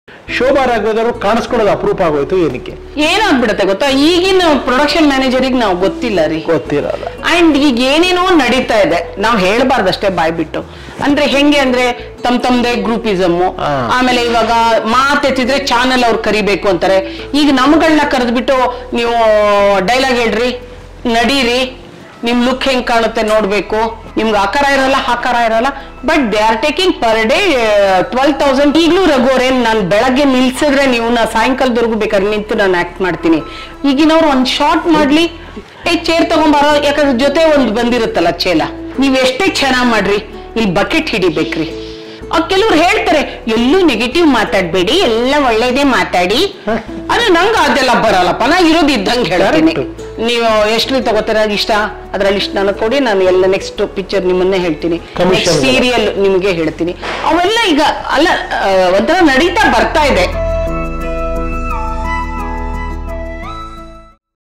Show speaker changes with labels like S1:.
S1: ಶೋಭಾ ರಾಘವೇಂದ್ರ ಕಾಣಿಸ್ಕೊಳ್ಳೋದು ಅಪರೂಪ ಆಗೋಯ್ತು ಏನಕ್ಕೆ
S2: ಏನಾಗ್ಬಿಡುತ್ತೆ ಗೊತ್ತಾ ಈಗಿನ ಪ್ರೊಡಕ್ಷನ್ ಮ್ಯಾನೇಜರಿಗೆ ನಾವು ಗೊತ್ತಿಲ್ಲ ರೀ
S1: ಗೊತ್ತಿರಲ್ಲ
S2: ಅಂಡ್ ಈಗ ಏನೇನೋ ನಡೀತಾ ಇದೆ ನಾವು ಹೇಳ್ಬಾರ್ದಷ್ಟೇ ಬಾಯ್ಬಿಟ್ಟು ಅಂದ್ರೆ ಹೆಂಗೆ ಅಂದ್ರೆ ತಮ್ ತಮ್ದೇ ಗ್ರೂಪಿಸಮ್
S1: ಆ.
S2: ಆಮೇಲೆ ಇವಾಗ ಮಾತೆತ್ತಿದ್ರೆ ಚಾನಲ್ ಅವ್ರು ಕರಿಬೇಕು ಅಂತಾರೆ ಈಗ ನಮ್ಗಳನ್ನ ಕರೆದ್ಬಿಟ್ಟು ನೀವು ಡೈಲಾಗ್ ಹೇಳ್ರಿ ನಡೀರಿ ನಿಮ್ ಲುಕ್ ಹೆಂಗ್ ಕಾಣುತ್ತೆ ನೋಡ್ಬೇಕು ನಿಮ್ಗೆ ಆಕಾರ ಇರಲ್ಲ ಹಾಕಾರ ಇರಲ್ಲ but they are taking per day twelve thousand ಈಗಲೂ ರಘುವರೇನ್ ನಾನು ಬೆಳಗ್ಗೆ ನಿಲ್ಸಿದ್ರೆ ನೀವು ನಾ ಸಾಯಂಕಾಲದವರೆಗೂ ಬೇಕಾದ್ರೆ ನಿಂತು ನಾನು ಆಕ್ಟ್ ಮಾಡ್ತೀನಿ ಈಗಿನವ್ರು ಒಂದ್ ಶಾರ್ಟ್ ಮಾಡ್ಲಿ ಏ ಚೇರ್ ತಗೊಂಬಾರೋ ಯಾಕಂದ್ರೆ ಜೊತೆ ಒಂದು ಬಂದಿರುತ್ತಲ್ಲ ಚೇಲ ನೀವ್ ಎಷ್ಟೇ ಚೆನ್ನಾಗ್ ಮಾಡ್ರಿ ಇಲ್ಲಿ ಬಕೆಟ್ ಹಿಡಿಬೇಕ್ರಿ ಆ ಕೆಲವ್ರು ಹೇಳ್ತಾರೆ ಎಲ್ಲೂ ನೆಗೆಟಿವ್ ಮಾತಾಡ್ಬೇಡಿ ಎಲ್ಲ ಒಳ್ಳೇದೇ ಮಾತಾಡಿ ಆದ್ರೆ ನಂಗೆ ಅದೆಲ್ಲ ಬರಲ್ಲಪ್ಪ ನಾ ಇರೋದು ಇದ್ದಂಗೆ ಹೇಳ್ತೀನಿ
S1: Correct.
S2: ನೀವು ಎಷ್ಟು ತಗೋತೀರ ಇಷ್ಟ ಅದ್ರಲ್ಲಿ ಇಷ್ಟ ನನಗೆ ಕೊಡಿ ನಾನು ಎಲ್ಲ ನೆಕ್ಸ್ಟ್ ಪಿಕ್ಚರ್ ನಿಮ್ಮನ್ನೇ ಹೇಳ್ತೀನಿ
S1: Commission ಗಳು.
S2: ಸೀರಿಯಲ್ ನಿಮಗೆ ಹೇಳ್ತೀನಿ ಅವೆಲ್ಲ ಈಗ ಅಲ್ಲ ಆ, ಒಂಥರ ನಡೀತಾ ಬರ್ತಾ ಇದೆ